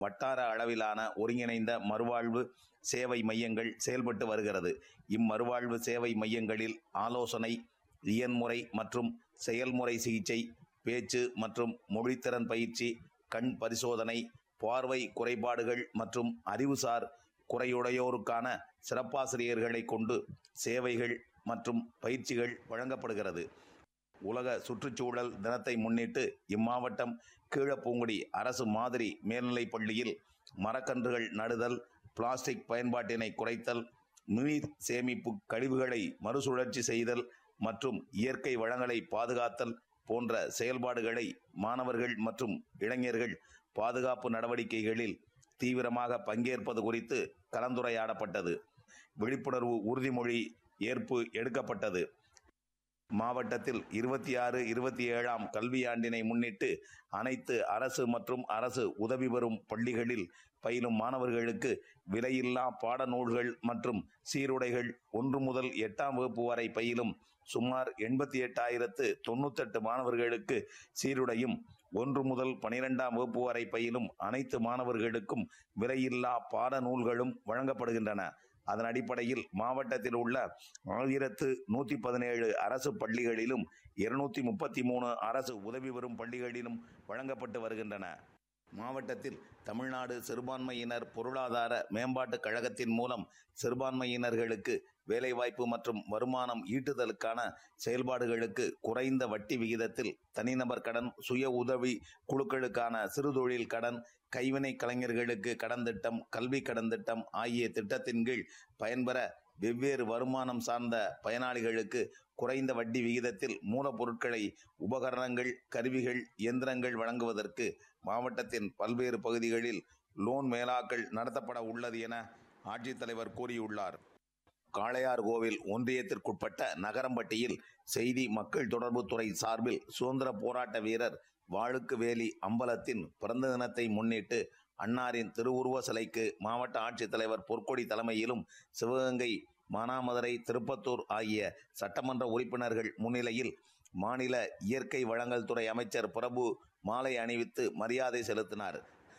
வட்டார அளவிலான ஒருங்கிணைந்த மறுவாழ்வு சேவை மையங்கள் செயல்பட்டு வருகிறது இம்மறுவாழ்வு சேவை மையங்களில் ஆலோசனை இயன்முறை மற்றும் செயல்முறை சிகிச்சை பேச்சு மற்றும் மொழித்திறன் பயிற்சி கண் பரிசோதனை பார்வை குறைபாடுகள் மற்றும் அறிவுசார் குறையுடையோருக்கான சிறப்பாசிரியர்களை கொண்டு சேவைகள் மற்றும் பயிற்சிகள் வழங்கப்படுகிறது உலக சுற்றுச்சூழல் தினத்தை முன்னிட்டு இம்மாவட்டம் கீழப்பூங்குடி அரசு மாதிரி மேல்நிலைப் பள்ளியில் மரக்கன்றுகள் நடுதல் பிளாஸ்டிக் பயன்பாட்டினை குறைத்தல் நீர் சேமிப்பு கழிவுகளை மறுசுழற்சி செய்தல் மற்றும் இயற்கை வளங்களை பாதுகாத்தல் போன்ற செயல்பாடுகளை மாணவர்கள் மற்றும் இளைஞர்கள் பாதுகாப்பு நடவடிக்கைகளில் தீவிரமாக பங்கேற்பது குறித்து கலந்துரையாடப்பட்டது விழிப்புணர்வு உறுதிமொழி ஏற்பு எடுக்கப்பட்டது மாவட்டத்தில் இருபத்தி ஆறு இருபத்தி ஏழாம் கல்வியாண்டினை முன்னிட்டு அனைத்து அரசு மற்றும் அரசு உதவி பெறும் பள்ளிகளில் பயிலும் மாணவர்களுக்கு விலையில்லா பாடநூல்கள் மற்றும் சீருடைகள் ஒன்று முதல் எட்டாம் வகுப்பு வரை பயிலும் சுமார் எண்பத்தி எட்டாயிரத்து தொண்ணூத்தெட்டு மாணவர்களுக்கு சீருடையும் ஒன்று முதல் பனிரெண்டாம் வகுப்பு வரை பயிலும் அனைத்து மாணவர்களுக்கும் விலையில்லா பாடநூல்களும் வழங்கப்படுகின்றன அதன் அடிப்படையில் மாவட்டத்தில் உள்ள ஆயிரத்து நூற்றி பதினேழு அரசு பள்ளிகளிலும் இருநூத்தி முப்பத்தி மூணு அரசு உதவி பெறும் பள்ளிகளிலும் வழங்கப்பட்டு வருகின்றன மாவட்டத்தில் தமிழ்நாடு சிறுபான்மையினர் பொருளாதார மேம்பாட்டுக் கழகத்தின் மூலம் சிறுபான்மையினர்களுக்கு வேலைவாய்ப்பு மற்றும் வருமானம் ஈட்டுதலுக்கான செயல்பாடுகளுக்கு குறைந்த வட்டி விகிதத்தில் தனிநபர் கடன் சுய உதவி குழுக்களுக்கான சிறுதொழில் கடன் கைவினை கலைஞர்களுக்கு கடன் திட்டம் கல்வி கடன் திட்டம் ஆகிய திட்டத்தின் கீழ் பயன்பெற வெவ்வேறு வருமானம் சார்ந்த பயனாளிகளுக்கு குறைந்த வட்டி விகிதத்தில் மூலப்பொருட்களை உபகரணங்கள் கருவிகள் இயந்திரங்கள் வழங்குவதற்கு மாவட்டத்தின் பல்வேறு பகுதிகளில் லோன் மேலாக்கள் நடத்தப்பட உள்ளது என ஆட்சித்தலைவர் கூறியுள்ளார் காளையார் கோவில் ஒன்றியத்திற்குட்பட்ட நகரம்பட்டியில் செய்தி மக்கள் தொடர்புத்துறை சார்பில் சுதந்திர போராட்ட வீரர் வாழுக்கு வேலி அம்பலத்தின் பிறந்த தினத்தை முன்னிட்டு அன்னாரின் திருவுருவ சிலைக்கு மாவட்ட ஆட்சித்தலைவர் பொற்கொடி தலைமையிலும் சிவகங்கை மானாமதுரை திருப்பத்தூர் ஆகிய சட்டமன்ற உறுப்பினர்கள் முன்னிலையில் மாநில இயற்கை வளங்கள் துறை அமைச்சர் பிரபு மாலை அணிவித்து மரியாதை செலுத்தினார்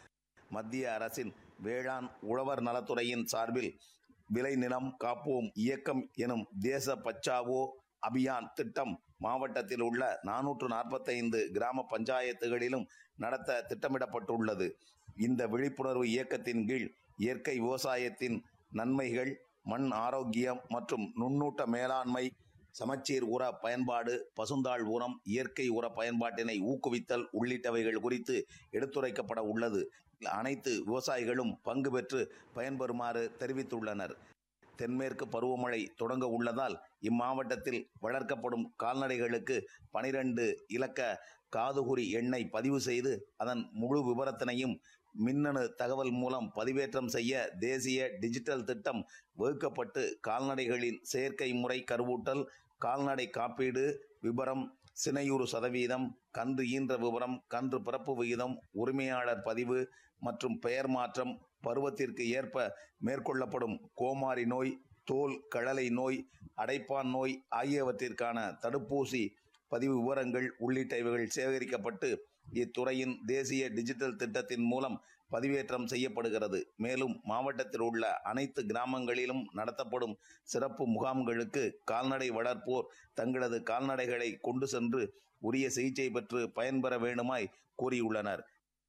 மத்திய அரசின் வேளாண் உழவர் நலத்துறையின் சார்பில் விளைநிலம் காப்போம் இயக்கம் எனும் தேச பச்சாவோ அபியான் திட்டம் மாவட்டத்தில் உள்ள நானூற்று நாற்பத்தைந்து கிராம பஞ்சாயத்துகளிலும் நடத்த திட்டமிடப்பட்டுள்ளது இந்த விழிப்புணர்வு இயக்கத்தின் கீழ் இயற்கை விவசாயத்தின் நன்மைகள் மண் ஆரோக்கியம் மற்றும் நுண்ணூட்ட மேலாண்மை சமச்சீர் உர பயன்பாடு பசுந்தாள் உரம் இயற்கை உர பயன்பாட்டினை ஊக்குவித்தல் உள்ளிட்டவைகள் குறித்து எடுத்துரைக்கப்பட உள்ளது அனைத்து விவசாயிகளும் பங்கு பெற்று பயன்பெறுமாறு தெரிவித்துள்ளனர் தென்மேற்கு பருவமழை தொடங்க உள்ளதால் இம்மாவட்டத்தில் வளர்க்கப்படும் கால்நடைகளுக்கு பனிரெண்டு இலக்க காதுகுறி எண்ணை பதிவு செய்து அதன் முழு விவரத்தினையும் மின்னணு தகவல் மூலம் பதிவேற்றம் செய்ய தேசிய டிஜிட்டல் திட்டம் வகுக்கப்பட்டு கால்நடைகளின் செயற்கை முறை கருவூட்டல் கால்நடை காப்பீடு விபரம் சினையுறு சதவீதம் கன்று ஈன்ற விவரம் கன்று பிறப்பு விகிதம் உரிமையாளர் பதிவு மற்றும் பெயர் மாற்றம் பருவத்திற்கு ஏற்ப மேற்கொள்ளப்படும் கோமாரி நோய் தோல் கழலை நோய் அடைப்பான் நோய் ஆகியவற்றிற்கான தடுப்பூசி பதிவு விவரங்கள் உள்ளிட்டவைகள் சேகரிக்கப்பட்டு இத்துறையின் தேசிய டிஜிட்டல் திட்டத்தின் மூலம் பதிவேற்றம் செய்யப்படுகிறது மேலும் மாவட்டத்தில் உள்ள அனைத்து கிராமங்களிலும் நடத்தப்படும் சிறப்பு முகாம்களுக்கு கால்நடை வளர்ப்போர் தங்களது கால்நடைகளை கொண்டு சென்று உரிய சிகிச்சை பெற்று பயன்பெற வேண்டுமாய் கூறியுள்ளனர்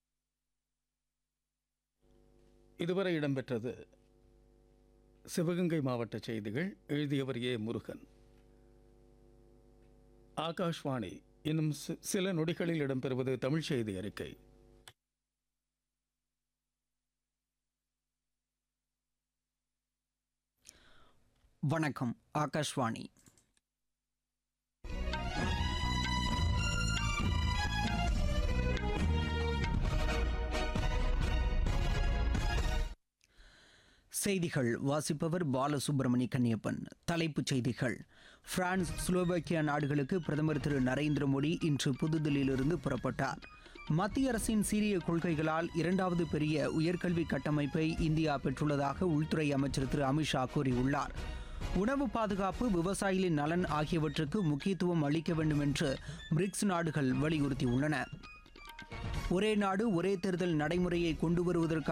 இதுவரை இடம்பெற்றது சிவகங்கை மாவட்ட செய்திகள் எழுதியவர் ஏ முருகன் ஆகாஷ்வாணி இன்னும் சி- சில நொடிகளில் இடம்பெறுவது தமிழ் செய்தி அறிக்கை வணக்கம் ஆகாஷ்வாணி செய்திகள் வாசிப்பவர் பாலசுப்ரமணி கன்னியப்பன் தலைப்புச் செய்திகள் பிரான்ஸ் ஸ்லோவாக்கியா நாடுகளுக்கு பிரதமர் திரு நரேந்திர மோடி இன்று புதுதில்லியிலிருந்து புறப்பட்டார் மத்திய அரசின் சீரிய கொள்கைகளால் இரண்டாவது பெரிய உயர்கல்வி கட்டமைப்பை இந்தியா பெற்றுள்ளதாக உள்துறை அமைச்சர் திரு அமித்ஷா கூறியுள்ளார் உணவு பாதுகாப்பு விவசாயிகளின் நலன் ஆகியவற்றுக்கு முக்கியத்துவம் அளிக்க வேண்டும் என்று பிரிக்ஸ் நாடுகள் வலியுறுத்தியுள்ளன ஒரே நாடு ஒரே தேர்தல் நடைமுறையை கொண்டு வருவதற்கான